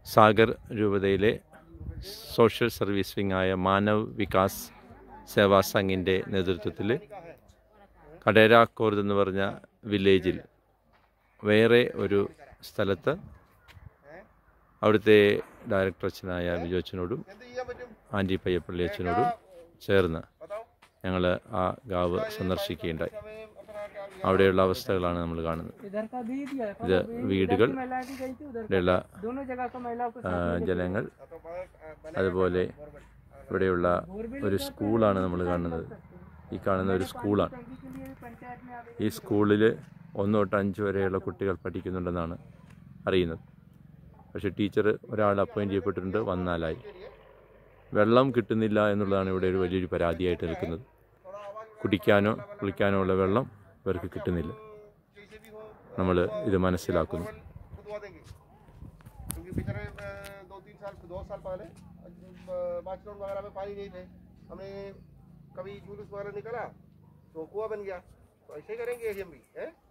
സാഗർ രൂപതയിലെ social service വിങ്ങായ മാനവ് വികാസ് സേവാ സംഘിൻ്റെ നേതൃത്വത്തിൽ കടേരാക്കോർദ് എന്ന് പറഞ്ഞ വില്ലേജിൽ വേറെ ഒരു സ്ഥലത്ത് അവിടുത്തെ ഡയറക്ടർ അച്ഛനായ ബിജു അച്ഛനോടും ആൻറ്റി പയ്യപ്പള്ളി അച്ഛനോടും ചേർന്ന് ഞങ്ങൾ ആ ഗാവ് സന്ദർശിക്കുകയുണ്ടായി അവിടെയുള്ള അവസ്ഥകളാണ് നമ്മൾ കാണുന്നത് इधर का भी दिया है ഇത് വീടുകൾ महिला की गई थी उधर ഇവിടെയുള്ള दोनों जगह का महिलाओं को ആ, ജനങ്ങൾ അതുപോലെ ഇവിടെയുള്ള ഒരു സ്കൂളാണ് നമ്മൾ കാണുന്നത് ഈ കാണുന്ന ഒരു സ്കൂളാണ് टंकी के लिए भी पंचायत में आवेदन ഈ സ്കൂളിൽ ഒന്ന് തൊട്ട് അഞ്ച് വരെയുള്ള കുട്ടികൾ പഠിക്കുന്നുണ്ടെന്നാണ് അറിയുന്നത് പക്ഷേ ടീച്ചർ ഒരാൾ അപ്പോയിൻറ്റ് ചെയ്യപ്പെട്ടിട്ടുണ്ട് വന്നാലായി വെള്ളം കിട്ടുന്നില്ല എന്നുള്ളതാണ് ഇവിടെ ഒരു വലിയൊരു പരാതിയായിട്ട് നിൽക്കുന്നത് കുടിക്കാനോ കുളിക്കാനോ ഉള്ള വെള്ളം ഇവർക്ക് കിട്ടുന്നില്ല നമ്മൾ ഇത് മനസ്സിലാക്കുന്നു खुदवा देंगे क्योंकि पिछले अ, दो तीन साल दो साल पहले बाथरूम वगैरह में पानी नहीं थे हमें कभी जुलूस वगैरह निकला तो कुआ बन गया तो ऐसे ही करेंगे हम भी है